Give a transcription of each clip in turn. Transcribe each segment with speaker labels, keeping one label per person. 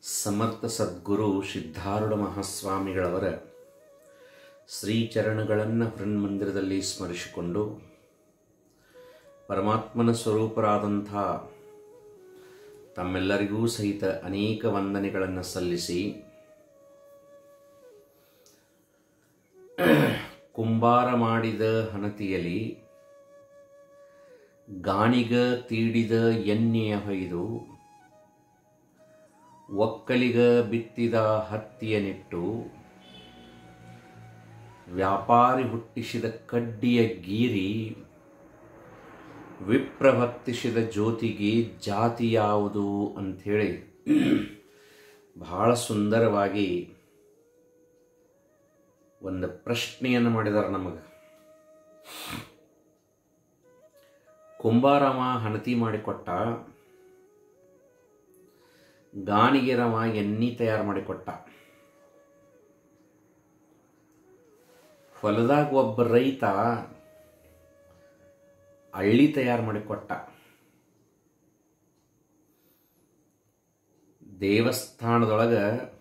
Speaker 1: ಸಮರ್ಥ ಸದ್ಗುರು ಸಿದ್ಧಾರೂಢ ಮಹಾಸ್ವಾಮಿಗಳವರ ಶ್ರೀಚರಣಗಳನ್ನು ಹೃನ್ಮಂದಿರದಲ್ಲಿ ಸ್ಮರಿಸಿಕೊಂಡು ಪರಮಾತ್ಮನ ಸ್ವರೂಪರಾದಂಥ ತಮ್ಮೆಲ್ಲರಿಗೂ ಸಹಿತ ಅನೇಕ ವಂದನೆಗಳನ್ನು ಸಲ್ಲಿಸಿ ಕುಂಬಾರ ಮಾಡಿದ ಹಣತಿಯಲಿ ಗಾಣಿಗ ತೀಡಿದ ಎಣ್ಣೆಯ ಹೊಯ್ದು ಒಕ್ಕಲಿಗ ಬಿತ್ತಿದ ಹತ್ತಿಯ ನಿಟ್ಟು ವ್ಯಾಪಾರಿ ಹುಟ್ಟಿಸಿದ ಕಡ್ಡಿಯ ಗೀರಿ ವಿಪ್ರ ಭಕ್ತಿಸಿದ ಜ್ಯೋತಿಗೆ ಜಾತಿ ಯಾವುದು ಅಂಥೇಳಿ ಬಹಳ ಸುಂದರವಾಗಿ ಒಂದು ಪ್ರಶ್ನೆಯನ್ನು ಮಾಡಿದ್ದಾರೆ ನಮಗೆ ಕುಂಬಾರಮ ಹಣತಿ ಮಾಡಿಕೊಟ್ಟ ಗಾಣಿಗೆರವ ಎಣ್ಣೆ ತಯಾರು ಮಾಡಿಕೊಟ್ಟ ಹೊಲದಾಗ ಒಬ್ಬ ರೈತ ಹಳ್ಳಿ ತಯಾರು ಮಾಡಿಕೊಟ್ಟ ದೇವಸ್ಥಾನದೊಳಗೆ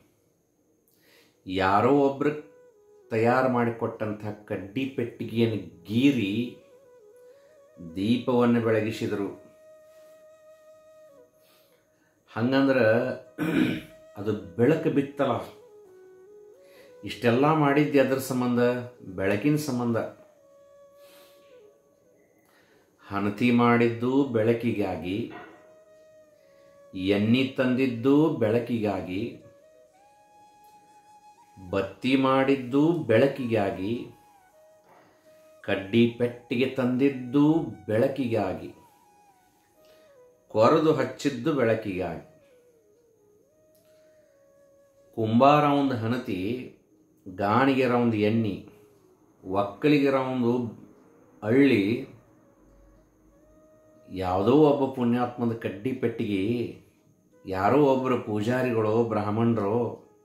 Speaker 1: ಯಾರೋ ಒಬ್ರು ತಯಾರು ಮಾಡಿಕೊಟ್ಟಂಥ ಕಡ್ಡಿ ಪೆಟ್ಟಿಗೆಯನ್ನು ಗೀರಿ ದೀಪವನ್ನು ಬೆಳಗಿಸಿದರು ಹಂಗಂದ್ರೆ ಅದು ಬೆಳಕು ಬಿತ್ತಲ್ಲ ಇಷ್ಟೆಲ್ಲ ಮಾಡಿದ್ದೆ ಅದರ ಸಂಬಂಧ ಬೆಳಕಿನ ಸಂಬಂಧ ಹಣತಿ ಮಾಡಿದ್ದು ಬೆಳಕಿಗಾಗಿ ಎಣ್ಣೆ ತಂದಿದ್ದು ಬೆಳಕಿಗಾಗಿ ಬತ್ತಿ ಮಾಡಿದ್ದು ಬೆಳಕಿಗಾಗಿ ಕಡ್ಡಿ ಪೆಟ್ಟಿಗೆ ತಂದಿದ್ದು ಬೆಳಕಿಗಾಗಿ ಕೊರೆದು ಹಚ್ಚಿದ್ದು ಬೆಳಕಿಗಾಗಿ ಕುಂಬಾರ ಒಂದು ಹಣತಿ ಗಾಣಿಗೆರ ಒಂದು ಎಣ್ಣೆ ಒಕ್ಕಲಿಗರ ಒಂದು ಹಳ್ಳಿ ಯಾವುದೋ ಒಬ್ಬ ಪುಣ್ಯಾತ್ಮದ ಕಡ್ಡಿ ಪೆಟ್ಟಿಗೆ ಯಾರೋ ಒಬ್ಬರು ಪೂಜಾರಿಗಳು ಬ್ರಾಹ್ಮಣರು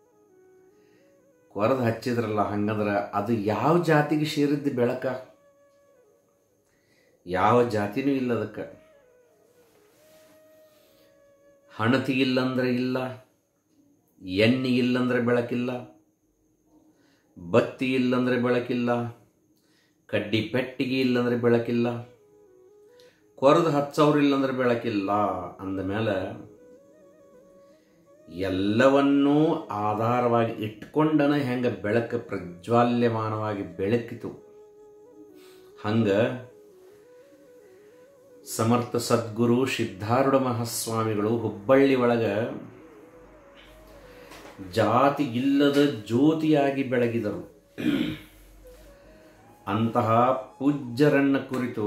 Speaker 1: ಕೊರೆದು ಹಚ್ಚಿದ್ರಲ್ಲ ಹಂಗಂದ್ರೆ ಅದು ಯಾವ ಜಾತಿಗೆ ಸೇರಿದ್ದು ಬೆಳಕ ಯಾವ ಜಾತಿನೂ ಇಲ್ಲ ಅದಕ್ಕೆ ಹಣತಿ ಇಲ್ಲಂದ್ರೆ ಇಲ್ಲ ಎಣ್ಣೆ ಇಲ್ಲಂದ್ರೆ ಬೆಳಕಿಲ್ಲ ಬತ್ತಿ ಇಲ್ಲಂದ್ರೆ ಬೆಳಕಿಲ್ಲ ಕಡ್ಡಿ ಪೆಟ್ಟಿಗೆ ಇಲ್ಲಂದ್ರೆ ಬೆಳಕಿಲ್ಲ ಕೊರೆದು ಹಚ್ಚವ್ರು ಇಲ್ಲಂದ್ರೆ ಬೆಳಕಿಲ್ಲ ಅಂದಮೇಲೆ ಎಲ್ಲವನ್ನೂ ಆಧಾರವಾಗಿ ಇಟ್ಕೊಂಡನ ಹೆಂಗೆ ಬೆಳಕು ಪ್ರಜ್ವಾಲ್ಯಮಾನವಾಗಿ ಬೆಳಕಿತು ಹಂಗ ಸಮರ್ಥ ಸದ್ಗುರು ಸಿದ್ಧಾರೂಢ ಮಹಾಸ್ವಾಮಿಗಳು ಹುಬ್ಬಳ್ಳಿ ಒಳಗ ಜಾತಿ ಇಲ್ಲದ ಜ್ಯೋತಿಯಾಗಿ ಬೆಳಗಿದರು ಅಂತಹ ಪೂಜ್ಯರನ್ನ ಕುರಿತು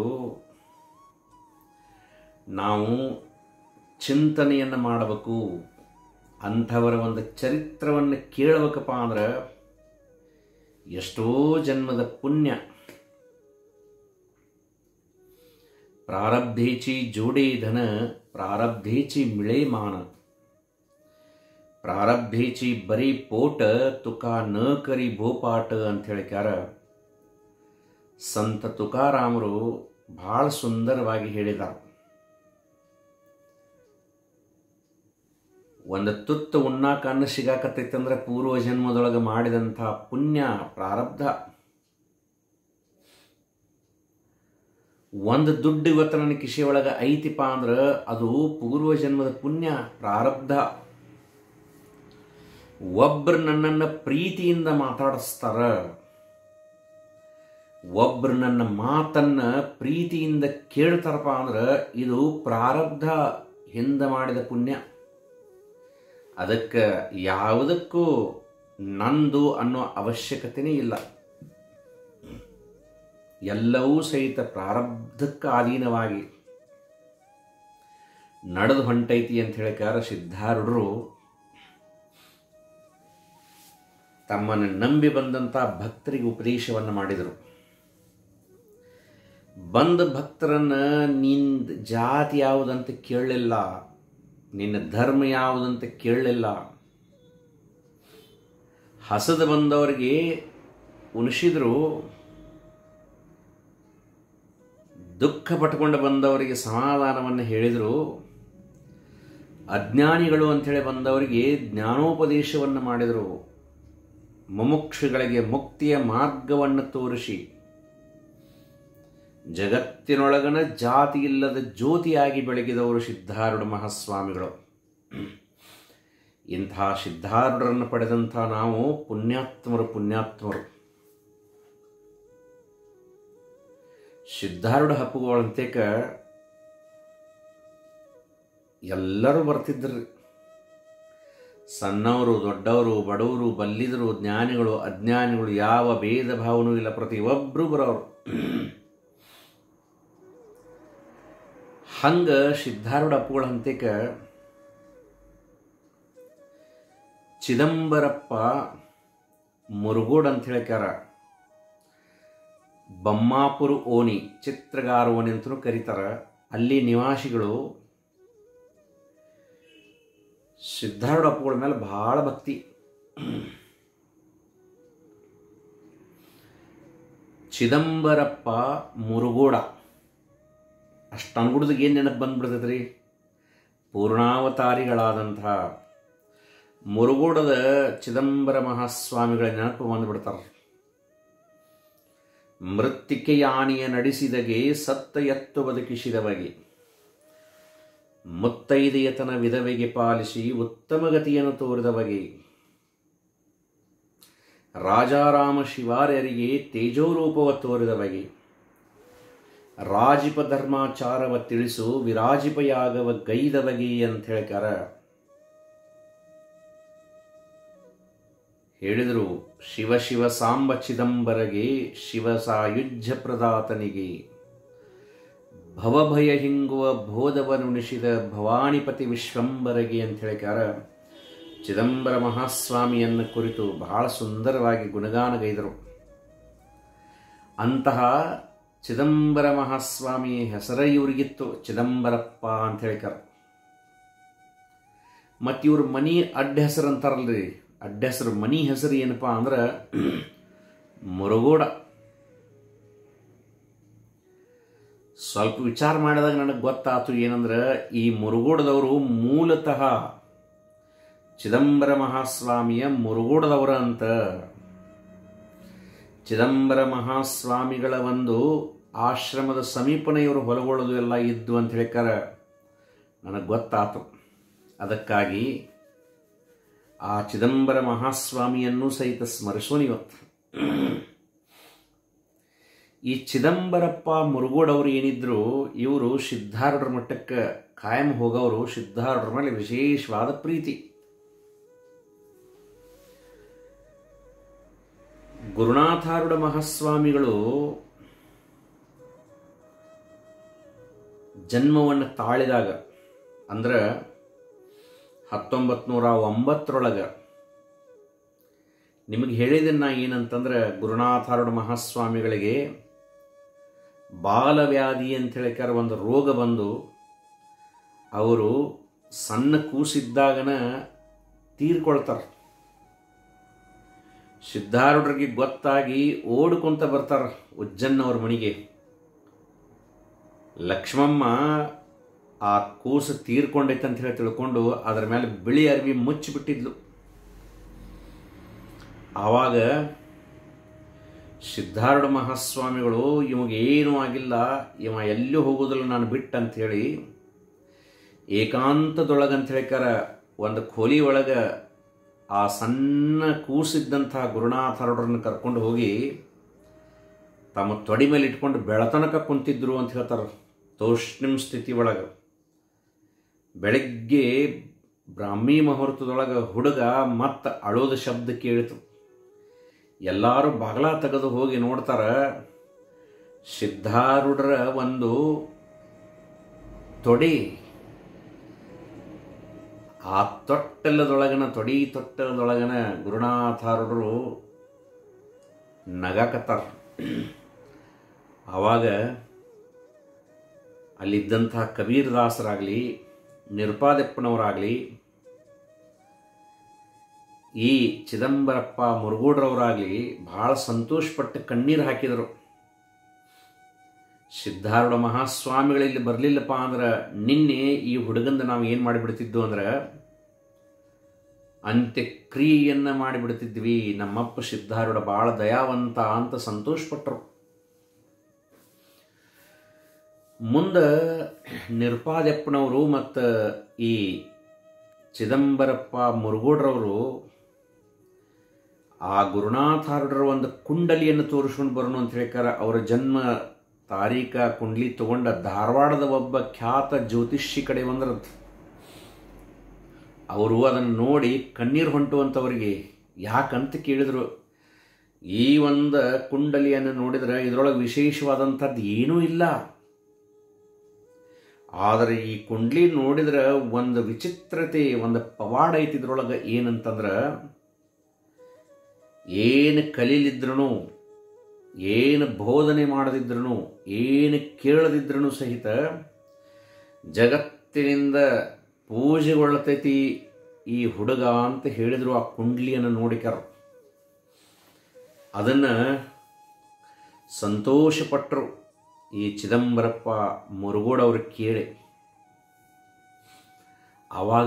Speaker 1: ನಾವು ಚಿಂತನೆಯನ್ನು ಮಾಡಬೇಕು ಅಂಥವರ ಒಂದು ಚರಿತ್ರವನ್ನು ಕೇಳಬೇಕಪ್ಪ ಅಂದ್ರೆ ಎಷ್ಟೋ ಜನ್ಮದ ಪುಣ್ಯ ಪ್ರಾರಬ್ಧೇಚಿ ಜೋಡಿ ಧನ ಪ್ರಾರಬ್ಧೇಚಿ ಮಿಳೆ ಮಾನ ಪ್ರಾರಬ್ಧೇಚಿ ಬರೀ ಪೋಟ ತುಕ ನ ಕರಿ ಭೋಪಾಟ ಅಂತ ಹೇಳಿಕ್ಯಾರ ಸಂತ ತುಕಾರಾಮರು ಬಹಳ ಸುಂದರವಾಗಿ ಹೇಳಿದ್ದಾರೆ ಒಂದು ತುತ್ತು ಉಣ್ಣಾಕ ಅನ್ನ ಸಿಗಾಕತ್ತೈತಂದ್ರೆ ಪೂರ್ವ ಜನ್ಮದೊಳಗೆ ಮಾಡಿದಂಥ ಪುಣ್ಯ ಪ್ರಾರಬ್ಧ ಒಂದು ದುಡ್ಡು ಇವತ್ತು ನನ್ನ ಕಿಶೆ ಒಳಗೆ ಐತಿಪ್ಪ ಅಂದ್ರೆ ಅದು ಪೂರ್ವ ಜನ್ಮದ ಪುಣ್ಯ ಪ್ರಾರಬ್ಧ ಒಬ್ರು ನನ್ನನ್ನು ಪ್ರೀತಿಯಿಂದ ಮಾತಾಡಿಸ್ತಾರ ಒಬ್ರು ನನ್ನ ಮಾತನ್ನ ಪ್ರೀತಿಯಿಂದ ಕೇಳ್ತಾರಪ್ಪ ಅಂದ್ರೆ ಇದು ಪ್ರಾರಬ್ಧ ಹಿಂದೆ ಮಾಡಿದ ಪುಣ್ಯ ಅದಕ್ಕೆ ಯಾವುದಕ್ಕೂ ನಂದು ಅನ್ನೋ ಅವಶ್ಯಕತೆನೇ ಇಲ್ಲ ಎಲ್ಲವೂ ಸಹಿತ ಪ್ರಾರಬ್ಧಕ್ಕೆ ಅಧೀನವಾಗಿ ನಡೆದು ಹೊಂಟೈತಿ ಅಂತ ಹೇಳಿಕಾರ ಸಿದ್ಧಾರೂಢರು ತಮ್ಮನ್ನು ನಂಬಿ ಬಂದಂಥ ಭಕ್ತರಿಗೆ ಉಪದೇಶವನ್ನು ಮಾಡಿದರು ಬಂದ ಭಕ್ತರನ್ನ ನಿನ್ನ ಜಾತಿ ಯಾವುದಂತ ಕೇಳಲಿಲ್ಲ ನಿನ್ನ ಧರ್ಮ ಯಾವುದಂತ ಕೇಳಲಿಲ್ಲ ಹಸದ ಬಂದವರಿಗೆ ಉಣಿಸಿದ್ರು ದುಃಖ ಪಟ್ಕೊಂಡು ಬಂದವರಿಗೆ ಸಮಾಧಾನವನ್ನು ಹೇಳಿದರು ಅಜ್ಞಾನಿಗಳು ಅಂಥೇಳಿ ಬಂದವರಿಗೆ ಜ್ಞಾನೋಪದೇಶವನ್ನು ಮಾಡಿದರು ಮುಮುಕ್ಷುಗಳಿಗೆ ಮುಕ್ತಿಯ ಮಾರ್ಗವನ್ನು ತೋರಿಸಿ ಜಗತ್ತಿನೊಳಗನ ಜಾತಿ ಇಲ್ಲದ ಜ್ಯೋತಿಯಾಗಿ ಬೆಳಗಿದವರು ಸಿದ್ಧಾರೂಢ ಮಹಾಸ್ವಾಮಿಗಳು ಇಂತಹ ಸಿದ್ಧಾರೂಢರನ್ನು ಪಡೆದಂಥ ನಾವು ಪುಣ್ಯಾತ್ಮರು ಪುಣ್ಯಾತ್ಮರು ಸಿದ್ಧಾರೂಢ ಹಬ್ಬಗಳಂತೇಕ ಎಲ್ಲರೂ ಬರ್ತಿದ್ದರು ಸಣ್ಣವರು ದೊಡ್ಡವರು ಬಡವರು ಬಲ್ಲಿದರು ಜ್ಞಾನಿಗಳು ಅಜ್ಞಾನಿಗಳು ಯಾವ ಭೇದ ಭಾವನೂ ಇಲ್ಲ ಪ್ರತಿಯೊಬ್ಬರು ಬರೋರು ಹಂಗ ಸಿದ್ಧಾರೂಢ ಅಪ್ಪುಗಳ ಹಂತೇಕ ಚಿದಂಬರಪ್ಪ ಮುರುಗೋಡ್ ಅಂತ ಹೇಳ್ಯಾರ ಬಮ್ಮಾಪುರ ಓಣಿ ಚಿತ್ರಗಾರ ಓಣಿ ಅಂತಲೂ ಕರೀತಾರ ಅಲ್ಲಿ ನಿವಾಸಿಗಳು ಸಿದ್ಧಾರೂಢ ಅಪ್ಪುಗಳ ಮೇಲೆ ಬಹಳ ಭಕ್ತಿ ಚಿದಂಬರಪ್ಪ ಮುರುಗೋಡ ಅಷ್ಟು ಅನ್ಗುಡ್ದಾಗ ಏನು ನೆನಪು ಬಂದ್ಬಿಡ್ತೈತೆ ರೀ ಪೂರ್ಣಾವತಾರಿಗಳಾದಂಥ ಮುರುಗೋಡದ ಚಿದಂಬರ ಮಹಾಸ್ವಾಮಿಗಳ ನೆನಪು ಬಂದುಬಿಡ್ತಾರೆ ಮೃತ್ತಿಕೆಯಾಣಿಯ ನಡೆಸಿದಗೆ ಸತ್ತ ಎತ್ತು ಬದುಕಿಸಿದವಗೆ ಮುತ್ತೈದೆಯತನ ವಿಧವೆಗೆ ಪಾಲಿಸಿ ಉತ್ತಮ ಗತಿಯನ್ನು ತೋರಿದ ಬಗೆ ರಾಜಾರಾಮ ಶಿವಾರ್ಯರಿಗೆ ತೇಜೋರೂಪವ ತೋರಿದ ಬಗೆ ರಾಜಿಪ ಧರ್ಮಾಚಾರವ ತಿಳಿಸು ವಿರಾಜಿಪ ಯಾಗವ ಗೈದ ಬಗೆ ಅಂತ ಹೇಳ್ಕಾರ ಹೇಳಿದರು ಶಿವ ಶಿವ ಸಾಂಬ ಚಿದಂಬರಗೆ ಶಿವ ಸಾಯುಜ್ಯ ಪ್ರದಾತನಿಗೆ ಭವಭಯ ಹಿಂಗುವ ಬೋಧವನುಣಿಸಿದ ಭವಾನಿಪತಿ ವಿಶ್ವಂಬರಗೆ ಅಂತ ಹೇಳಿಕಾರ ಚಿದಂಬರ ಮಹಾಸ್ವಾಮಿಯನ್ನು ಕುರಿತು ಬಹಳ ಸುಂದರವಾಗಿ ಗುಣಗಾನಗೈದರು ಅಂತಹ ಚಿದಂಬರ ಮಹಾಸ್ವಾಮಿ ಹೆಸರ ಇವರಿಗಿತ್ತು ಚಿದಂಬರಪ್ಪ ಅಂತ ಹೇಳಿಕಾರ ಮತ್ತು ಇವ್ರ ಮನಿ ಅಡ್ಡ ಹೆಸರು ಅಂತಾರಲ್ರಿ ಅಡ್ಡ ಹೆಸರು ಮನಿ ಹೆಸರು ಏನಪ್ಪಾ ಅಂದ್ರೆ ಮುರುಗೋಡ ಸ್ವಲ್ಪ ವಿಚಾರ ಮಾಡಿದಾಗ ನನಗೆ ಗೊತ್ತಾತು ಏನಂದ್ರೆ ಈ ಮುರುಗೋಡದವರು ಮೂಲತಃ ಚಿದಂಬರ ಮಹಾಸ್ವಾಮಿಯ ಮುರುಗೋಡದವರ ಅಂತ ಚಿದಂಬರ ಮಹಾಸ್ವಾಮಿಗಳ ಒಂದು ಆಶ್ರಮದ ಸಮೀಪನೇ ಇವರು ಹೊಲಗೊಳ್ಳೋದು ಎಲ್ಲ ಇದ್ದು ಅಂತ ಹೇಳಿಕಾರ ನನಗೆ ಗೊತ್ತಾತು ಅದಕ್ಕಾಗಿ ಆ ಚಿದಂಬರ ಮಹಾಸ್ವಾಮಿಯನ್ನು ಸಹಿತ ಸ್ಮರಿಸೋಣ ಇವತ್ತು ಈ ಚಿದಂಬರಪ್ಪ ಮುರುಗೋಡವರು ಏನಿದ್ರು ಇವರು ಸಿದ್ಧಾರೂಢರ ಮಟ್ಟಕ್ಕೆ ಕಾಯಂ ಹೋಗೋರು ಸಿದ್ಧಾರೂಢರ ಮೇಲೆ ವಿಶೇಷವಾದ ಪ್ರೀತಿ ಗುರುನಾಥಾರೂಢ ಮಹಾಸ್ವಾಮಿಗಳು ಜನ್ಮವನ್ನು ತಾಳಿದಾಗ ಅಂದ್ರೆ ಹತ್ತೊಂಬತ್ತು ನೂರ ಒಂಬತ್ತರೊಳಗೆ ನಿಮಗೆ ಹೇಳಿದನ್ನ ಏನಂತಂದ್ರೆ ಗುರುನಾಥಾರೂಢ ಮಹಾಸ್ವಾಮಿಗಳಿಗೆ ಬಾಲವ್ಯಾಧಿ ಅಂತ ಹೇಳಿಕಾರ ಒಂದು ರೋಗ ಬಂದು ಅವರು ಸಣ್ಣ ಕೂಸಿದ್ದಾಗನ ತೀರ್ಕೊಳ್ತಾರೆ ಸಿದ್ಧಾರೂಢರಿಗೆ ಗೊತ್ತಾಗಿ ಓಡ್ಕೊಂತ ಬರ್ತಾರೆ ಉಜ್ಜನ್ನವ್ರ ಮನೆಗೆ ಲಕ್ಷ್ಮಮ್ಮ ಆ ಕೂಸು ತೀರ್ಕೊಂಡೈತೆ ಅಂತ ಹೇಳಿ ತಿಳ್ಕೊಂಡು ಅದರ ಮೇಲೆ ಬಿಳಿ ಅರ್ವಿ ಮುಚ್ಚಿಬಿಟ್ಟಿದ್ಲು ಆವಾಗ ಸಿದ್ಧಾರೂಢ ಮಹಾಸ್ವಾಮಿಗಳು ಇವಾಗ ಏನೂ ಆಗಿಲ್ಲ ಇವ ಎಲ್ಲೂ ಹೋಗೋದಿಲ್ಲ ನಾನು ಬಿಟ್ಟು ಅಂಥೇಳಿ ಏಕಾಂತದೊಳಗಂತ ಹೇಳಿಕಾರ ಒಂದು ಖೋಲಿ ಒಳಗೆ ಆ ಸಣ್ಣ ಕೂಸಿದ್ದಂತಹ ಗುರುನಾಥರವ್ರನ್ನ ಕರ್ಕೊಂಡು ಹೋಗಿ ತಮ್ಮ ತೊಡಿ ಮೇಲೆ ಇಟ್ಕೊಂಡು ಬೆಳತನಕ ಕುಂತಿದ್ರು ಅಂತ ಹೇಳ್ತಾರೆ ತೌಷ್ಣಿಂ ಸ್ಥಿತಿ ಒಳಗೆ ಬೆಳಗ್ಗೆ ಬ್ರಾಹ್ಮಿ ಮುಹೂರ್ತದೊಳಗೆ ಹುಡುಗ ಮತ್ತೆ ಅಳೋದ ಶಬ್ದ ಕೇಳಿತು ಎಲ್ಲರೂ ಬಾಗಲ ತೆಗೆದು ಹೋಗಿ ನೋಡ್ತಾರ ಸಿದ್ಧಾರೂಢರ ಒಂದು ತೊಡಿ ಆ ತೊಟ್ಟಲದೊಳಗನ ತೊಡಿ ತೊಟ್ಟಲದೊಳಗನ ಗುರುನಾಥಾರೂಢರು ನಗಾಕತ್ತಾರ ಆವಾಗ ಅಲ್ಲಿದ್ದಂತಹ ಕಬೀರದಾಸರಾಗಲಿ ನಿರುಪಾದಪ್ಪನವರಾಗಲಿ ಈ ಚಿದಂಬರಪ್ಪ ಮುರುಗೋಡ್ರವರಾಗಲಿ ಬಹಳ ಸಂತೋಷಪಟ್ಟು ಕಣ್ಣೀರು ಹಾಕಿದರು ಸಿದ್ಧಾರೂಢ ಮಹಾಸ್ವಾಮಿಗಳಲ್ಲಿ ಬರಲಿಲ್ಲಪ್ಪ ಅಂದ್ರೆ ನಿನ್ನೆ ಈ ಹುಡುಗಂದ ನಾವು ಏನು ಮಾಡಿಬಿಡ್ತಿದ್ದು ಅಂದ್ರೆ ಅಂತ್ಯಕ್ರಿಯೆಯನ್ನು ಮಾಡಿಬಿಡ್ತಿದ್ವಿ ನಮ್ಮಪ್ಪ ಸಿದ್ಧಾರೂಢ ಭಾಳ ದಯಾವಂತ ಅಂತ ಸಂತೋಷಪಟ್ಟರು ಮುಂದೆ ನಿರ್ಪಾದಪ್ಪನವರು ಮತ್ತು ಈ ಚಿದಂಬರಪ್ಪ ಮುರುಗೋಡ್ರವರು ಆ ಗುರುನಾಥಾರ್ಡರ ಒಂದು ಕುಂಡಲಿಯನ್ನು ತೋರಿಸ್ಕೊಂಡು ಬರೋಣ ಅಂತ ಹೇಳ್ಕಾರ ಅವರ ಜನ್ಮ ತಾರೀಕ ಕುಂಡ್ಲಿ ತಗೊಂಡ ಧಾರವಾಡದ ಒಬ್ಬ ಖ್ಯಾತ ಜ್ಯೋತಿಷಿ ಕಡೆ ಬಂದ್ರಂತ ಅವರು ಅದನ್ನು ನೋಡಿ ಕಣ್ಣೀರು ಹೊಂಟುವಂಥವರಿಗೆ ಯಾಕಂತ ಕೇಳಿದರು ಈ ಒಂದು ಕುಂಡಲಿಯನ್ನು ನೋಡಿದರೆ ಇದರೊಳಗೆ ವಿಶೇಷವಾದಂಥದ್ದು ಏನೂ ಇಲ್ಲ ಆದರೆ ಈ ಕುಂಡ್ಲಿ ನೋಡಿದ್ರೆ ಒಂದು ವಿಚಿತ್ರತೆ ಒಂದು ಪವಾಡ ಐತಿ ಇದ್ರೊಳಗೆ ಏನಂತಂದ್ರೆ ಏನು ಕಲೀಲಿದ್ರೂ ಏನು ಬೋಧನೆ ಮಾಡದಿದ್ರೂ ಏನು ಕೇಳದಿದ್ರೂ ಸಹಿತ ಜಗತ್ತಿನಿಂದ ಪೂಜೆಗೊಳ್ಳತೈತಿ ಈ ಹುಡುಗ ಅಂತ ಹೇಳಿದ್ರು ಆ ಕುಂಡ್ಲಿಯನ್ನು ನೋಡಿಕರು ಅದನ್ನು ಸಂತೋಷಪಟ್ಟರು ಈ ಚಿದಂಬರಪ್ಪ ಮುರುಗೋಡವ್ರು ಕೇಳಿ ಆವಾಗ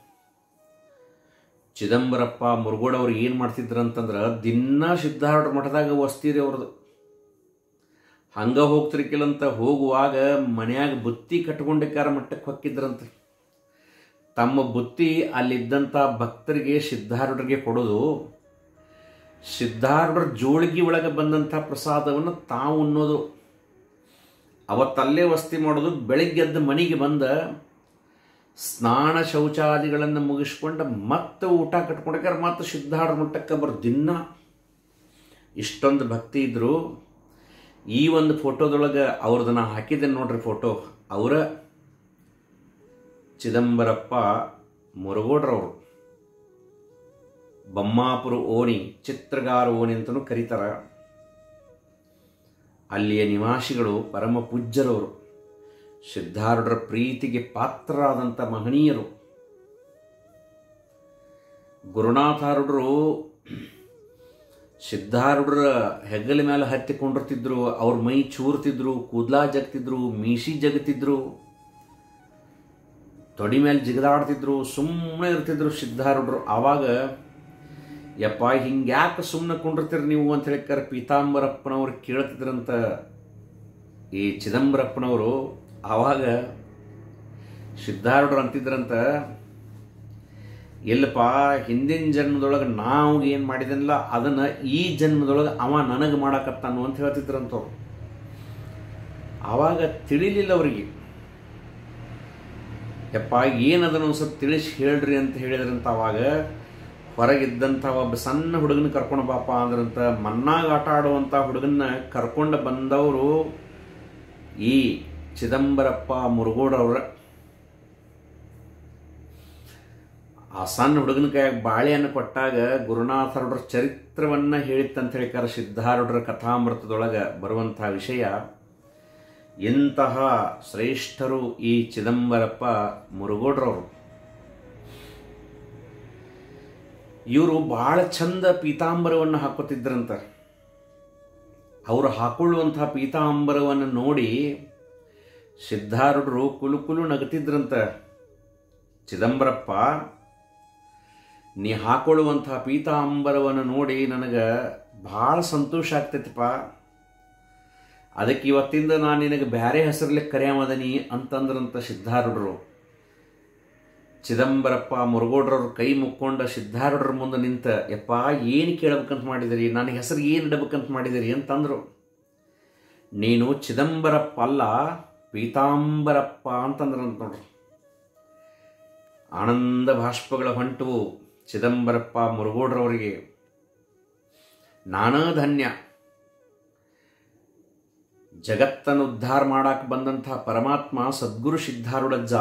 Speaker 1: ಚಿದಂಬರಪ್ಪ ಮುರುಗೋಡವ್ರು ಏನು ಮಾಡ್ತಿದ್ರಂತಂದ್ರೆ ದಿನ ಸಿದ್ಧಾರೂಢ ಮಠದಾಗ ವಸ್ತಿರಿ ಅವ್ರದ್ದು ಹಂಗೆ ಹೋಗ್ತಿರ್ಕಿಲ್ಲಂತ ಹೋಗುವಾಗ ಮನ್ಯಾಗ ಬುತ್ತಿ ಕಟ್ಕೊಂಡಿಕ್ಕಾರ ಮಟ್ಟಕ್ಕೆ ಹೊಕ್ಕಿದ್ರಂತೆ ತಮ್ಮ ಬುತ್ತಿ ಅಲ್ಲಿದ್ದಂಥ ಭಕ್ತರಿಗೆ ಸಿದ್ಧಾರೂಢರಿಗೆ ಕೊಡೋದು ಸಿದ್ಧಾರೂಢರ ಜೋಳಿಗೆ ಒಳಗೆ ಬಂದಂಥ ಪ್ರಸಾದವನ್ನು ತಾವು ಉಣ್ಣೋದು ಅವತ್ತಲ್ಲೇ ವಸ್ತಿ ಮಾಡೋದು ಬೆಳಿಗ್ಗೆದ್ದು ಮನೆಗೆ ಬಂದ ಸ್ನಾನ ಶೌಚಾದಿಗಳನ್ನು ಮುಗಿಸ್ಕೊಂಡು ಮತ್ತೆ ಊಟ ಕಟ್ಕೊಂಡಾರ ಮತ್ತೆ ಸಿದ್ಧಾರೂಢ ಮಟ್ಟಕ್ಕೆ ಬರೋ ದಿನ ಇಷ್ಟೊಂದು ಭಕ್ತಿ ಇದ್ದರು ಈ ಒಂದು ಫೋಟೋದೊಳಗೆ ಅವ್ರದ್ದು ನಾ ಹಾಕಿದ್ದೇನೆ ನೋಡ್ರಿ ಫೋಟೋ ಅವರ ಚಿದಂಬರಪ್ಪ ಮುರುಗೋಡ್ರವರು ಬೊಮ್ಮಾಪುರ ಓಣಿ ಚಿತ್ರಗಾರ ಓಣಿ ಅಂತಲೂ ಕರೀತಾರ ಅಲ್ಲಿಯ ನಿವಾಸಿಗಳು ಪರಮ ಪೂಜ್ಯರವರು ಸಿದ್ಧಾರೂಢರ ಪ್ರೀತಿಗೆ ಪಾತ್ರರಾದಂಥ ಮಹನೀಯರು ಗುರುನಾಥಾರೂಢರು ಸಿದ್ಧಾರೂಢರ ಹೆಗಲ ಮೇಲೆ ಹತ್ತಿಕೊಂಡಿರ್ತಿದ್ರು ಅವ್ರ ಮೈ ಚೂರ್ತಿದ್ರು ಕೂದ್ಲಾ ಜಗ್ತಿದ್ರು ಮೀಸಿ ಜಗತಿದ್ರು ತೊಡಿ ಮೇಲೆ ಜಿಗದಾಡ್ತಿದ್ರು ಸುಮ್ಮನೆ ಇರ್ತಿದ್ರು ಸಿದ್ಧಾರೂಢರು ಆವಾಗ ಯಪ್ಪ ಹಿಂಗ್ಯಾಕೆ ಸುಮ್ಮನೆ ಕುಂಡಿರ್ತೀರಿ ನೀವು ಅಂತ ಹೇಳಿಕರ ಪೀತಾಂಬರಪ್ಪನವ್ರು ಕೇಳ್ತಿದ್ರಂತ ಈ ಚಿದಂಬರಪ್ಪನವರು ಆವಾಗ ಸಿದ್ಧಾರೂಢರು ಅಂತಿದ್ರಂತ ಇಲ್ಲಪ್ಪ ಹಿಂದಿನ ಜನ್ಮದೊಳಗೆ ನಾವು ಏನು ಮಾಡಿದನಲ್ಲ ಅದನ್ನು ಈ ಜನ್ಮದೊಳಗೆ ಅವ ನನಗೆ ಮಾಡಕತ್ತಾನು ಅಂತ ಹೇಳ್ತಿದ್ರಂತವ್ರು ಆವಾಗ ತಿಳಿಲಿಲ್ಲ ಅವರಿಗೆ ಯಪ್ಪ ಏನದನ್ನು ಒಂದು ಸ್ವಲ್ಪ ತಿಳಿಸಿ ಹೇಳ್ರಿ ಅಂತ ಹೇಳಿದ್ರಂತ ಅವಾಗ ಹೊರಗಿದ್ದಂಥ ಒಬ್ಬ ಸಣ್ಣ ಹುಡುಗನ ಕರ್ಕೊಂಡು ಬಾಪ ಅಂದ್ರಂತ ಮನ್ನಾಗ ಆಟ ಆಡುವಂಥ ಹುಡುಗನ್ನ ಕರ್ಕೊಂಡು ಬಂದವರು ಈ ಚಿದಂಬರಪ್ಪ ಮುರುಗೋಡವ್ರ ಆ ಸಣ್ಣ ಹುಡುಗನ ಕೈಯಾಗ ಬಾಳೆಯನ್ನು ಕೊಟ್ಟಾಗ ಗುರುನಾಥರವ್ರ ಚರಿತ್ರವನ್ನು ಹೇಳಿತ್ತಂತ ಹೇಳಿಕಾರ ಸಿದ್ಧಾರೂಢರ ಕಥಾಮೃತದೊಳಗೆ ಬರುವಂತಹ ವಿಷಯ ಇಂತಹ ಶ್ರೇಷ್ಠರು ಈ ಚಿದಂಬರಪ್ಪ ಮುರುಗೋಡ್ರವರು ಇವರು ಭಾಳ ಚಂದ ಪೀತಾಂಬರವನ್ನು ಹಾಕೋತಿದ್ರಂತ ಅವರು ಹಾಕೊಳ್ಳುವಂತಹ ಪೀತಾಂಬರವನ್ನು ನೋಡಿ ಸಿದ್ಧಾರೂಢರು ಕುಲು ಕುಲು ನಗತಿದ್ರಂತ ಚಿದಂಬರಪ್ಪ ನೀ ಹಾಕೊಳ್ಳುವಂತಹ ಪೀತಾಂಬರವನ್ನು ನೋಡಿ ನನಗೆ ಭಾಳ ಸಂತೋಷ ಆಗ್ತೈತಿಪ್ಪ ಅದಕ್ಕೆ ಇವತ್ತಿಂದ ನಾನು ನಿನಗೆ ಬೇರೆ ಹೆಸರಲ್ಲಿ ಕರೆಯಮದನಿ ಅಂತಂದ್ರಂತ ಸಿದ್ಧಾರೂಢರು ಚಿದಂಬರಪ್ಪ ಮುರುಗೋಡ್ರವ್ರ ಕೈ ಮುಕ್ಕೊಂಡ ಸಿದ್ಧಾರೂಢರ ಮುಂದೆ ನಿಂತ ಯಪ್ಪ ಏನು ಕೇಳಬೇಕಂತ ಮಾಡಿದಿರಿ ನನ್ನ ಹೆಸರು ಏನು ಇಡಬೇಕಂತ ಮಾಡಿದಿರಿ ಅಂತಂದರು ನೀನು ಚಿದಂಬರಪ್ಪ ಅಲ್ಲ ಪೀತಾಂಬರಪ್ಪ ಅಂತಂದ್ರಂತ ನೋಡ್ರಿ ಆನಂದ ಭಾಷ್ಪಗಳ ಹೊಂಟವು ಚಿದಂಬರಪ್ಪ ಮುರುಗೋಡ್ರವರಿಗೆ ನಾನಾ ಧನ್ಯ ಜಗತ್ತನ್ನು ಉದ್ಧಾರ ಮಾಡಕ್ಕೆ ಬಂದಂಥ ಪರಮಾತ್ಮ ಸದ್ಗುರು ಸಿದ್ಧಾರೂಢಜ್ಜ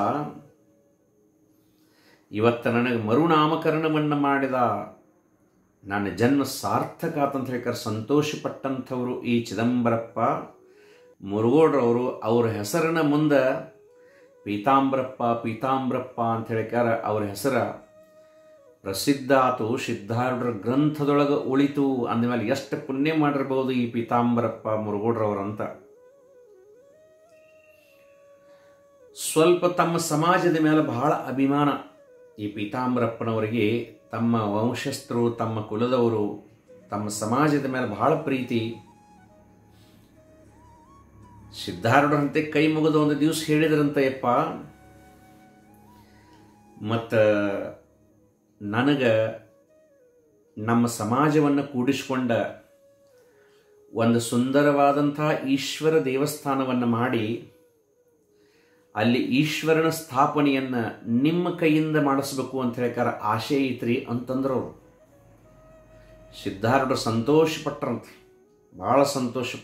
Speaker 1: ಇವತ್ತು ನನಗೆ ಮರುನಾಮಕರಣವನ್ನು ಮಾಡಿದ ನನ್ನ ಜನ್ಮ ಸಾರ್ಥಕ ಆತಂತ ಹೇಳ್ತಾರೆ ಸಂತೋಷಪಟ್ಟಂಥವರು ಈ ಚಿದಂಬರಪ್ಪ ಮುರುಗೋಡ್ರವರು ಅವ್ರ ಹೆಸರಿನ ಮುಂದೆ ಪೀತಾಂಬರಪ್ಪ ಪೀತಾಂಬರಪ್ಪ ಅಂತ ಹೇಳಿಕಾರ ಅವ್ರ ಹೆಸರ ಪ್ರಸಿದ್ಧ ಆತು ಸಿದ್ಧಾರೂಢರ ಗ್ರಂಥದೊಳಗೆ ಉಳಿತು ಅಂದಮೇಲೆ ಎಷ್ಟು ಪುಣ್ಯ ಮಾಡಿರ್ಬೋದು ಈ ಪೀತಾಂಬರಪ್ಪ ಮುರುಗೋಡ್ರವ್ರಂತ ಸ್ವಲ್ಪ ತಮ್ಮ ಸಮಾಜದ ಮೇಲೆ ಬಹಳ ಅಭಿಮಾನ ಈ ಪೀತಾಂಬರಪ್ಪನವರಿಗೆ ತಮ್ಮ ವಂಶಸ್ಥರು ತಮ್ಮ ಕುಲದವರು ತಮ್ಮ ಸಮಾಜದ ಮೇಲೆ ಬಹಳ ಪ್ರೀತಿ ಸಿದ್ಧಾರೂಢರಂತೆ ಕೈ ಮುಗಿದ ಒಂದು ದಿವಸ ಹೇಳಿದ್ರಂತೆ ಯಪ್ಪ ಮತ್ತು ನನಗೆ ನಮ್ಮ ಸಮಾಜವನ್ನು ಕೂಡಿಸಿಕೊಂಡ ಒಂದು ಸುಂದರವಾದಂಥ ಈಶ್ವರ ದೇವಸ್ಥಾನವನ್ನು ಮಾಡಿ ಅಲ್ಲಿ ಈಶ್ವರನ ಸ್ಥಾಪನೆಯನ್ನು ನಿಮ್ಮ ಕೈಯಿಂದ ಮಾಡಿಸ್ಬೇಕು ಅಂತ ಹೇಳ್ಕಾರ ಆಶೆ ಐತ್ರಿ ಅಂತಂದ್ರು ಅವರು ಸಿದ್ಧಾರೂಢ ಸಂತೋಷಪಟ್ರಂತೆ ಭಾಳ ಸಂತೋಷಪ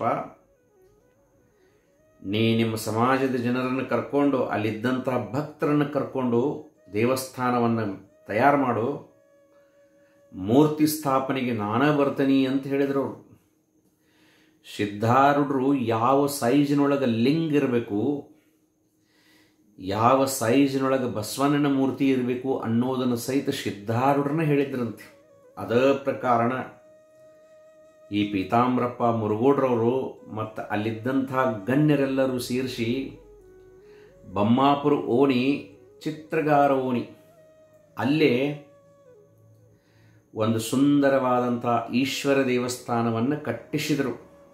Speaker 1: ನೀ ನಿಮ್ಮ ಸಮಾಜದ ಜನರನ್ನು ಕರ್ಕೊಂಡು ಅಲ್ಲಿದ್ದಂತಹ ಭಕ್ತರನ್ನು ಕರ್ಕೊಂಡು ದೇವಸ್ಥಾನವನ್ನು ತಯಾರು ಮಾಡು ಮೂರ್ತಿ ಸ್ಥಾಪನೆಗೆ ನಾನೇ ಬರ್ತೀನಿ ಅಂತ ಹೇಳಿದ್ರು ಅವರು ಸಿದ್ಧಾರೂಢರು ಯಾವ ಸೈಜಿನೊಳಗೆ ಲಿಂಗ ಇರಬೇಕು ಯಾವ ಸೈಜಿನೊಳಗೆ ಬಸವಣ್ಣನ ಮೂರ್ತಿ ಇರಬೇಕು ಅನ್ನೋದನ್ನು ಸಹಿತ ಸಿದ್ಧಾರೂಢರನ್ನ ಹೇಳಿದ್ರಂತೆ ಅದ ಪ್ರಕಾರಣ ಈ ಪೀತಾಂಬರಪ್ಪ ಮುರುಗೋಡ್ರವರು ಮತ್ತು ಅಲ್ಲಿದ್ದಂಥ ಗಣ್ಯರೆಲ್ಲರೂ ಸೇರಿಸಿ ಬಮ್ಮಾಪುರ ಓಣಿ ಚಿತ್ರಗಾರ ಓಣಿ ಅಲ್ಲೇ ಒಂದು ಸುಂದರವಾದಂಥ ಈಶ್ವರ ದೇವಸ್ಥಾನವನ್ನು ಕಟ್ಟಿಸಿದರು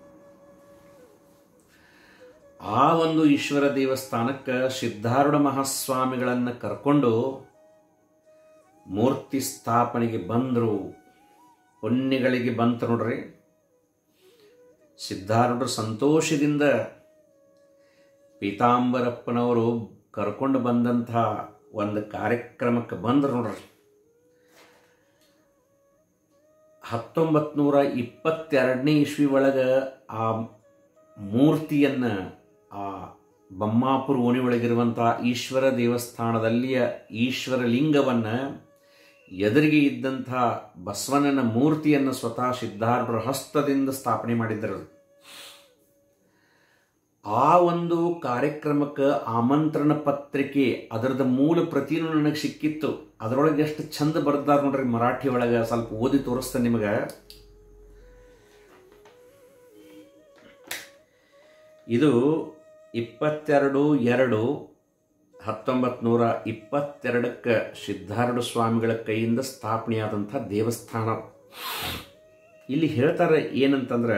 Speaker 1: ಆ ಒಂದು ಈಶ್ವರ ದೇವಸ್ಥಾನಕ್ಕೆ ಸಿದ್ಧಾರೂಢ ಮಹಾಸ್ವಾಮಿಗಳನ್ನು ಕರ್ಕೊಂಡು ಮೂರ್ತಿ ಸ್ಥಾಪನೆಗೆ ಬಂದರು ಹೊನ್ನೆಗಳಿಗೆ ಬಂತು ನೋಡ್ರಿ ಸಿದ್ಧಾರೂಢರು ಸಂತೋಷದಿಂದ ಪೀತಾಂಬರಪ್ಪನವರು ಕರ್ಕೊಂಡು ಬಂದಂಥ ಒಂದು ಕಾರ್ಯಕ್ರಮಕ್ಕೆ ಬಂದರು ನೋಡ್ರಿ ಹತ್ತೊಂಬತ್ತು ನೂರ ಇಪ್ಪತ್ತೆರಡನೇ ಇಸ್ವಿ ಒಳಗೆ ಆ ಮೂರ್ತಿಯನ್ನು ಆ ಬಮ್ಮಾಪುರ ಓಣಿ ಒಳಗಿರುವಂಥ ಈಶ್ವರ ದೇವಸ್ಥಾನದಲ್ಲಿಯ ಈಶ್ವರ ಲಿಂಗವನ್ನು ಎದುರಿಗೆ ಇದ್ದಂಥ ಬಸವಣ್ಣನ ಮೂರ್ತಿಯನ್ನು ಸ್ವತಃ ಸಿದ್ಧಾರೂಢರ ಹಸ್ತದಿಂದ ಸ್ಥಾಪನೆ ಮಾಡಿದ್ದರು ಆ ಒಂದು ಕಾರ್ಯಕ್ರಮಕ್ಕೆ ಆಮಂತ್ರಣ ಪತ್ರಿಕೆ ಅದರದ ಮೂಲ ಪ್ರತಿನೂ ನನಗೆ ಸಿಕ್ಕಿತ್ತು ಅದರೊಳಗೆ ಎಷ್ಟು ಚಂದ ಬರ್ದಾರ ನೋಡ್ರಿ ಮರಾಠಿ ಒಳಗೆ ಸ್ವಲ್ಪ ಓದಿ ತೋರಿಸ್ತೇನೆ ನಿಮಗೆ ಇದು ಇಪ್ಪತ್ತೆರಡು ಎರಡು ಹತ್ತೊಂಬತ್ತು ನೂರ ಇಪ್ಪತ್ತೆರಡಕ್ಕೆ ಸಿದ್ಧಾರೂಢ ಸ್ವಾಮಿಗಳ ಕೈಯಿಂದ ಸ್ಥಾಪನೆಯಾದಂಥ ದೇವಸ್ಥಾನ ಇಲ್ಲಿ ಹೇಳ್ತಾರೆ ಏನಂತಂದ್ರೆ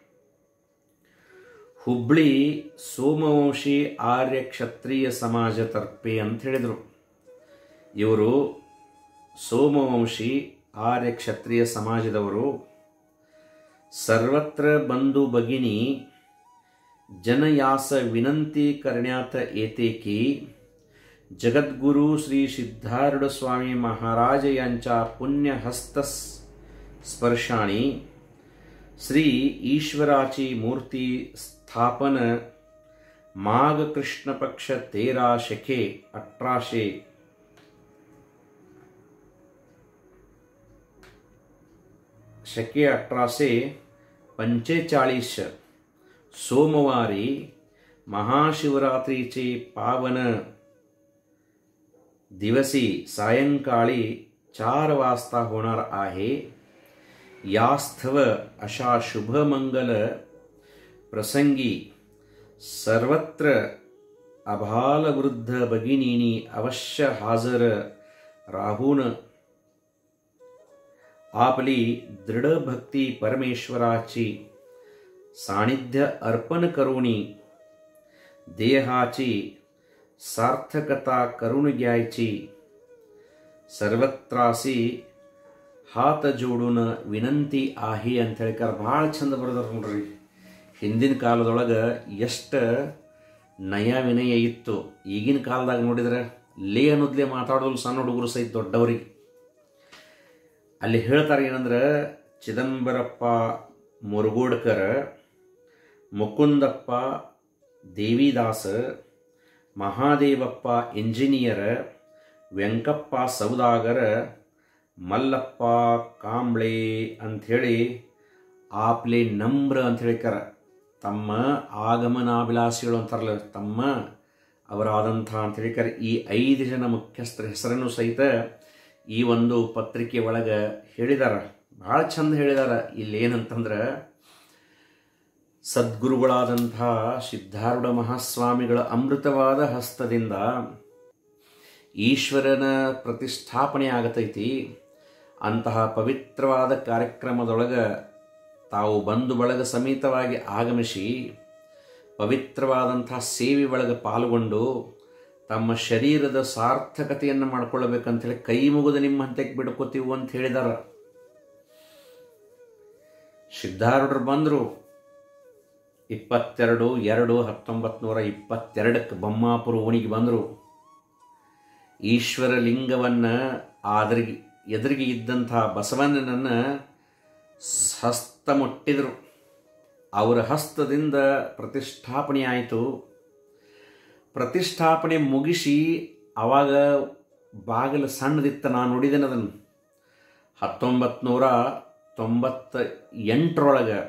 Speaker 1: ಹುಬ್ಳಿ ಸೋಮವಂಶಿ ಆರ್ಯ ಕ್ಷತ್ರಿಯ ಸಮಾಜ ತರ್ಪೆ ಅಂತ ಹೇಳಿದರು ಇವರು ಸೋಮವಂಶಿ ಆರ್ಯ ಕ್ಷತ್ರಿಯ ಸಮಾಜದವರು ಸರ್ವತ್ರ ಬಂಧು ಭಗಿನಿ जनयास विनंती करण्यात येते की जगद्गुरू श्री सिद्धारूढ स्वामी महाराज यांच्या पुण्यहस्त स्पर्शाने श्री ईश्वराची मूर्ती स्थापन माघ कृष्ण पक्ष तेरा शके अठराशे शके अठराशे पंचेचाळीस सोमवारी महाशिवरात्रीचे पावन दिवसी सायंकाळी चार वाजता होणार आहे यास्थव अशा शुभमंगल प्रसंगी सर्वत्र अभालवृद्ध भगिनीनी अवश्य हजर राहून आपली दृढ भक्ती परमेश्वराची सानिध्य अर्पण करुणी देहाची सार्थकता करून घ्यायची ಸರ್ವತ್ರಾಸಿ ಹಾತ ಜೋಡುನ ವಿನಂತಿ ಆಹಿ ಅಂತ ಹೇಳ್ಕಾರ ಭಾಳ ಚಂದ ಬರೆದಾರ ನೋಡ್ರಿ ಹಿಂದಿನ ಕಾಲದೊಳಗೆ ಎಷ್ಟು ನಯ ವಿನಯ ಇತ್ತು ಈಗಿನ ಕಾಲದಾಗ ನೋಡಿದ್ರೆ ಲೇ ಅನ್ನೋದ್ಲೇ ಮಾತಾಡೋದು ಸಣ್ಣ ಹುಡುಗರು ಸಹಿತ ದೊಡ್ಡವ್ರಿಗೆ ಅಲ್ಲಿ ಹೇಳ್ತಾರೆ ಏನಂದ್ರೆ ಚಿದಂಬರಪ್ಪ ಮುರುಗೋಡ್ಕರ್ ಮುಕುಂದಪ್ಪ ದೇವಿದಾಸ ಮಹಾದೇವಪ್ಪ ಇಂಜಿನಿಯರ್ ವೆಂಕಪ್ಪ ಸೌದಾಗರ ಮಲ್ಲಪ್ಪ ಕಾಂಬ್ಳೆ ಅಂಥೇಳಿ ಆಪ್ಲೆ ನಮ್ರ ಅಂತ ಹೇಳಿಕಾರ ತಮ್ಮ ಆಗಮನಾಭಿಲಾಷಿಗಳು ಅಂತಾರಲ್ಲ ತಮ್ಮ ಅವರಾದಂಥ ಅಂತ ಹೇಳಿಕಾರ ಈ ಐದು ಜನ ಮುಖ್ಯಸ್ಥರ ಹೆಸರನ್ನು ಸಹಿತ ಈ ಒಂದು ಪತ್ರಿಕೆ ಒಳಗೆ ಹೇಳಿದಾರ ಭಾಳ ಚಂದ ಹೇಳಿದಾರ ಇಲ್ಲಿ ಏನಂತಂದ್ರೆ ಸದ್ಗುರುಗಳಾದಂಥ ಸಿದ್ಧಾರೂಢ ಮಹಾಸ್ವಾಮಿಗಳ ಅಮೃತವಾದ ಹಸ್ತದಿಂದ ಈಶ್ವರನ ಪ್ರತಿಷ್ಠಾಪನೆ ಆಗತೈತಿ ಅಂತಹ ಪವಿತ್ರವಾದ ಕಾರ್ಯಕ್ರಮದೊಳಗೆ ತಾವು ಬಂಧು ಬಳಗ ಸಮೇತವಾಗಿ ಆಗಮಿಸಿ ಪವಿತ್ರವಾದಂಥ ಸೇವೆ ಒಳಗೆ ಪಾಲ್ಗೊಂಡು ತಮ್ಮ ಶರೀರದ ಸಾರ್ಥಕತೆಯನ್ನು ಮಾಡ್ಕೊಳ್ಬೇಕಂತೇಳಿ ಕೈ ಮುಗಿದು ನಿಮ್ಮ ಹಂತಕ್ಕೆ ಬಿಡ್ಕೋತೀವಿ ಅಂತ ಹೇಳಿದಾರ ಸಿದ್ಧಾರೂಢರು ಬಂದರು ಇಪ್ಪತ್ತೆರಡು ಎರಡು ಹತ್ತೊಂಬತ್ತು ನೂರ ಇಪ್ಪತ್ತೆರಡಕ್ಕೆ ಬೊಮ್ಮಾಪುರ ಓಣಿಗೆ ಬಂದರು ಈಶ್ವರ ಲಿಂಗವನ್ನು ಆದರಿಗೆ ಎದುರಿಗೆ ಇದ್ದಂಥ ಬಸವಣ್ಣನನ್ನು ಹಸ್ತ ಮುಟ್ಟಿದರು ಅವರ ಹಸ್ತದಿಂದ ಪ್ರತಿಷ್ಠಾಪನೆ ಆಯಿತು ಪ್ರತಿಷ್ಠಾಪನೆ ಮುಗಿಸಿ ಆವಾಗ ಬಾಗಿಲು ಸಣ್ಣದಿತ್ತ ನಾನು ನೋಡಿದ್ದೇನೆ ಅದನ್ನು ಹತ್ತೊಂಬತ್ತು ನೂರ ತೊಂಬತ್ತ ಎಂಟರೊಳಗೆ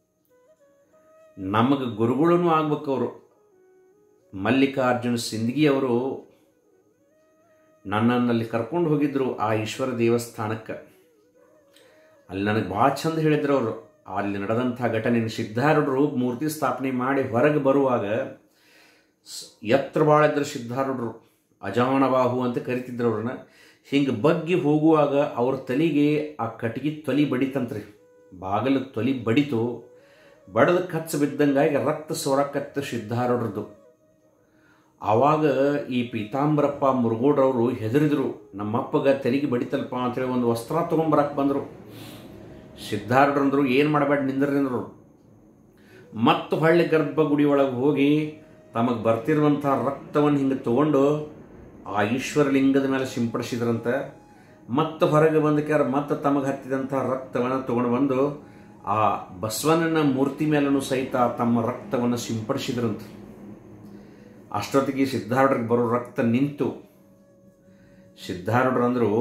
Speaker 1: ನಮಗೆ ಗುರುಗಳೂ ಆಗ್ಬೇಕು ಅವರು ಮಲ್ಲಿಕಾರ್ಜುನ ಸಿಂದಗಿ ಅವರು ನನ್ನನ್ನಲ್ಲಿ ಕರ್ಕೊಂಡು ಹೋಗಿದ್ದರು ಆ ಈಶ್ವರ ದೇವಸ್ಥಾನಕ್ಕೆ ಅಲ್ಲಿ ನನಗೆ ಭಾಳ ಚಂದ ಹೇಳಿದ್ರು ಅವರು ಅಲ್ಲಿ ನಡೆದಂಥ ಘಟನೆ ಸಿದ್ಧಾರೂಢರು ಮೂರ್ತಿ ಸ್ಥಾಪನೆ ಮಾಡಿ ಹೊರಗೆ ಬರುವಾಗ ಎತ್ತರ ಭಾಳ ಇದ್ರು ಸಿದ್ಧಾರೂಢರು ಅಜಾನಬಾಹು ಅಂತ ಕರಿತಿದ್ರು ಅವ್ರನ್ನ ಹಿಂಗೆ ಬಗ್ಗಿ ಹೋಗುವಾಗ ಅವ್ರ ತಲೆಗೆ ಆ ಕಟ್ಟಿಗೆ ತೊಲಿ ಬಡಿತಂತ್ರಿ ಬಾಗಿಲು ತೊಲಿ ಬಡಿತು ಬಡದ ಕಚ್ಚ ಬಿದ್ದಂಗಾಗಿ ರಕ್ತ ಸೋರಕತ್ತ ಸಿದ್ಧಾರೂಢರದು ಆವಾಗ ಈ ಪೀತಾಂಬರಪ್ಪ ಮುರುಗೋಡ್ರವರು ಹೆದರಿದ್ರು ನಮ್ಮಪ್ಪಗ ತೆರಿಗೆ ಬಡಿತಲ್ಪ ಅಂತೇಳಿ ಒಂದು ವಸ್ತ್ರ ತೊಗೊಂಬರಕ್ಕೆ ಬಂದರು ಸಿದ್ಧಾರೂಢರಂದ್ರು ಏನು ಮಾಡಬೇಡ ನಿಂದ್ರಿ ನಿಂದ್ರು ಮತ್ತು ಹಳ್ಳಿ ಗರ್ಭಗುಡಿ ಒಳಗೆ ಹೋಗಿ ತಮಗೆ ಬರ್ತಿರುವಂಥ ರಕ್ತವನ್ನು ಹಿಂಗೆ ತಗೊಂಡು ಆ ಈಶ್ವರ ಲಿಂಗದ ಮೇಲೆ ಸಿಂಪಡಿಸಿದ್ರಂತೆ ಮತ್ತೆ ಹೊರಗೆ ಬಂದಕ್ಯಾರ ಮತ್ತೆ ತಮಗೆ ಹತ್ತಿದಂಥ ರಕ್ತವನ್ನು ತಗೊಂಡು ಬಂದು ಆ ಬಸವಣ್ಣನ ಮೂರ್ತಿ ಮೇಲೂ ಸಹಿತ ತಮ್ಮ ರಕ್ತವನ್ನು ಸಿಂಪಡಿಸಿದ್ರಂತೆ ಅಷ್ಟೊತ್ತಿಗೆ ಸಿದ್ಧಾರೂಢರಿಗೆ ಬರೋ ರಕ್ತ ನಿಂತು ಸಿದ್ಧಾರೂಢರಂದ್ರು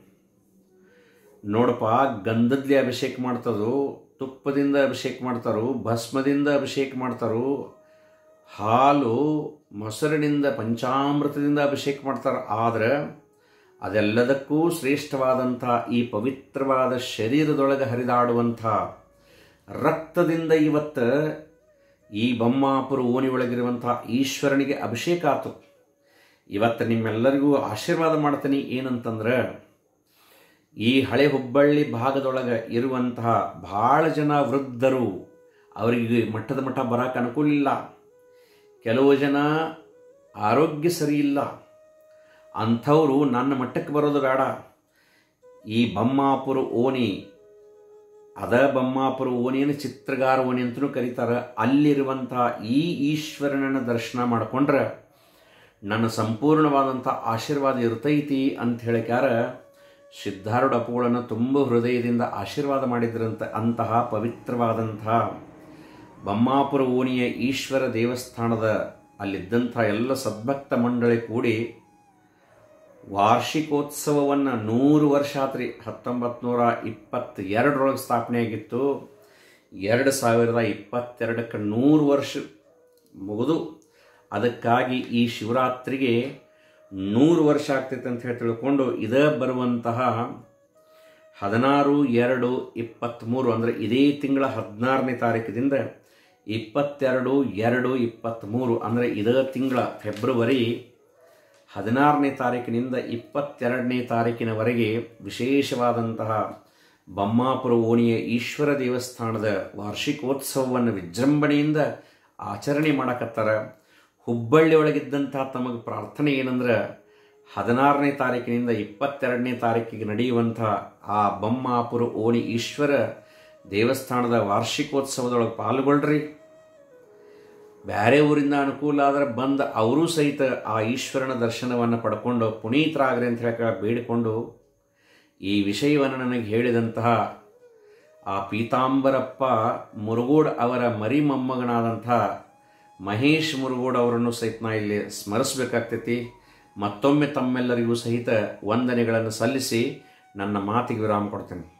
Speaker 1: ನೋಡಪ್ಪ ಗಂಧದ್ಲಿ ಅಭಿಷೇಕ ಮಾಡ್ತದು ತುಪ್ಪದಿಂದ ಅಭಿಷೇಕ ಮಾಡ್ತಾರೋ ಭಸ್ಮದಿಂದ ಅಭಿಷೇಕ ಮಾಡ್ತಾರೋ ಹಾಲು ಮೊಸರಿನಿಂದ ಪಂಚಾಮೃತದಿಂದ ಅಭಿಷೇಕ ಮಾಡ್ತಾರೆ ಆದರೆ ಅದೆಲ್ಲದಕ್ಕೂ ಶ್ರೇಷ್ಠವಾದಂಥ ಈ ಪವಿತ್ರವಾದ ಶರೀರದೊಳಗೆ ಹರಿದಾಡುವಂಥ ರಕ್ತದಿಂದ ಇವತ್ತು ಈ ಬೊಮ್ಮಾಪುರ ಓಣಿ ಒಳಗಿರುವಂಥ ಈಶ್ವರನಿಗೆ ಅಭಿಷೇಕ ಆತು ಇವತ್ತು ನಿಮ್ಮೆಲ್ಲರಿಗೂ ಆಶೀರ್ವಾದ ಮಾಡ್ತೀನಿ ಏನಂತಂದ್ರೆ ಈ ಹಳೆ ಹುಬ್ಬಳ್ಳಿ ಭಾಗದೊಳಗೆ ಇರುವಂತಹ ಭಾಳ ಜನ ವೃದ್ಧರು ಅವರಿಗೆ ಮಟ್ಟದ ಮಟ್ಟ ಬರೋಕೆ ಅನುಕೂಲ ಇಲ್ಲ ಕೆಲವು ಜನ ಆರೋಗ್ಯ ಸರಿ ಇಲ್ಲ ಅಂಥವರು ನನ್ನ ಮಟ್ಟಕ್ಕೆ ಬರೋದು ಬೇಡ ಈ ಬೊಮ್ಮಾಪುರ ಓಣಿ ಅದ ಬೊಮ್ಮಾಪುರ ಓಣಿಯನ್ನು ಚಿತ್ರಗಾರ ಓಣಿ ಅಂತಲೂ ಕರೀತಾರೆ ಅಲ್ಲಿರುವಂಥ ಈ ಈಶ್ವರನನ್ನು ದರ್ಶನ ಮಾಡಿಕೊಂಡ್ರೆ ನನ್ನ ಸಂಪೂರ್ಣವಾದಂಥ ಆಶೀರ್ವಾದ ಇರ್ತೈತಿ ಅಂತ ಹೇಳಿಕ್ಯಾರ ಸಿದ್ಧಾರೂಢ ಅಪ್ಪುಗಳನ್ನು ತುಂಬ ಹೃದಯದಿಂದ ಆಶೀರ್ವಾದ ಮಾಡಿದ್ರಂತ ಅಂತಹ ಪವಿತ್ರವಾದಂತಹ ಬೊಮ್ಮಾಪುರ ಓಣಿಯ ಈಶ್ವರ ದೇವಸ್ಥಾನದ ಅಲ್ಲಿದ್ದಂಥ ಎಲ್ಲ ಸದ್ಭಕ್ತ ಮಂಡಳಿ ಕೂಡಿ ವಾರ್ಷಿಕೋತ್ಸವವನ್ನು ನೂರು ವರ್ಷ ಆತ್ರಿ ಹತ್ತೊಂಬತ್ತು ನೂರ ಇಪ್ಪತ್ತೆರಡರೊಳಗೆ ಸ್ಥಾಪನೆಯಾಗಿತ್ತು ಎರಡು ಸಾವಿರದ ಇಪ್ಪತ್ತೆರಡಕ್ಕೆ ನೂರು ವರ್ಷ ಮುಗಿದು ಅದಕ್ಕಾಗಿ ಈ ಶಿವರಾತ್ರಿಗೆ ನೂರು ವರ್ಷ ಆಗ್ತೈತೆ ಅಂತ ಹೇಳಿ ತಿಳ್ಕೊಂಡು ಇದ ಬರುವಂತಹ ಹದಿನಾರು ಎರಡು ಇಪ್ಪತ್ತ್ಮೂರು ಅಂದರೆ ಇದೇ ತಿಂಗಳ ಹದಿನಾರನೇ ತಾರೀಕಿದಿಂದ ಇಪ್ಪತ್ತೆರಡು ಎರಡು ಇಪ್ಪತ್ತ್ಮೂರು ಅಂದರೆ ಇದೇ ತಿಂಗಳ ಫೆಬ್ರವರಿ ಹದಿನಾರನೇ ತಾರೀಕಿನಿಂದ ಇಪ್ಪತ್ತೆರಡನೇ ತಾರೀಕಿನವರೆಗೆ ವಿಶೇಷವಾದಂತಹ ಬೊಮ್ಮಾಪುರ ಓಣಿಯ ಈಶ್ವರ ದೇವಸ್ಥಾನದ ವಾರ್ಷಿಕೋತ್ಸವವನ್ನು ವಿಜೃಂಭಣೆಯಿಂದ ಆಚರಣೆ ಮಾಡಕತ್ತಾರ ಹುಬ್ಬಳ್ಳಿ ಒಳಗಿದ್ದಂಥ ತಮಗೆ ಪ್ರಾರ್ಥನೆ ಏನಂದ್ರೆ ಹದಿನಾರನೇ ತಾರೀಕಿನಿಂದ ಇಪ್ಪತ್ತೆರಡನೇ ತಾರೀಕಿಗೆ ನಡೆಯುವಂಥ ಆ ಬೊಮ್ಮಾಪುರ ಓಣಿ ಈಶ್ವರ ದೇವಸ್ಥಾನದ ವಾರ್ಷಿಕೋತ್ಸವದೊಳಗೆ ಪಾಲ್ಗೊಳ್ರಿ ಬೇರೆ ಊರಿಂದ ಅನುಕೂಲ ಆದರೆ ಬಂದ ಅವರೂ ಸಹಿತ ಆ ಈಶ್ವರನ ದರ್ಶನವನ್ನು ಪಡ್ಕೊಂಡು ಪುನೀತರಾಗ್ರಿ ಅಂತ ಹೇಳಿ ಬೇಡಿಕೊಂಡು ಈ ವಿಷಯವನ್ನು ನನಗೆ ಹೇಳಿದಂತಹ ಆ ಪೀತಾಂಬರಪ್ಪ ಮುರುಗೋಡ್ ಅವರ ಮರಿ ಮೊಮ್ಮಗನಾದಂಥ ಮಹೇಶ್ ಮುರುಗೋಡ್ ಅವರನ್ನು ಸಹಿತ ನಾ ಇಲ್ಲಿ ಸ್ಮರಿಸಬೇಕಾಗ್ತೈತಿ ಮತ್ತೊಮ್ಮೆ ತಮ್ಮೆಲ್ಲರಿಗೂ ಸಹಿತ ವಂದನೆಗಳನ್ನು ಸಲ್ಲಿಸಿ ನನ್ನ ಮಾತಿಗೆ ವಿರಾಮ ಕೊಡ್ತೇನೆ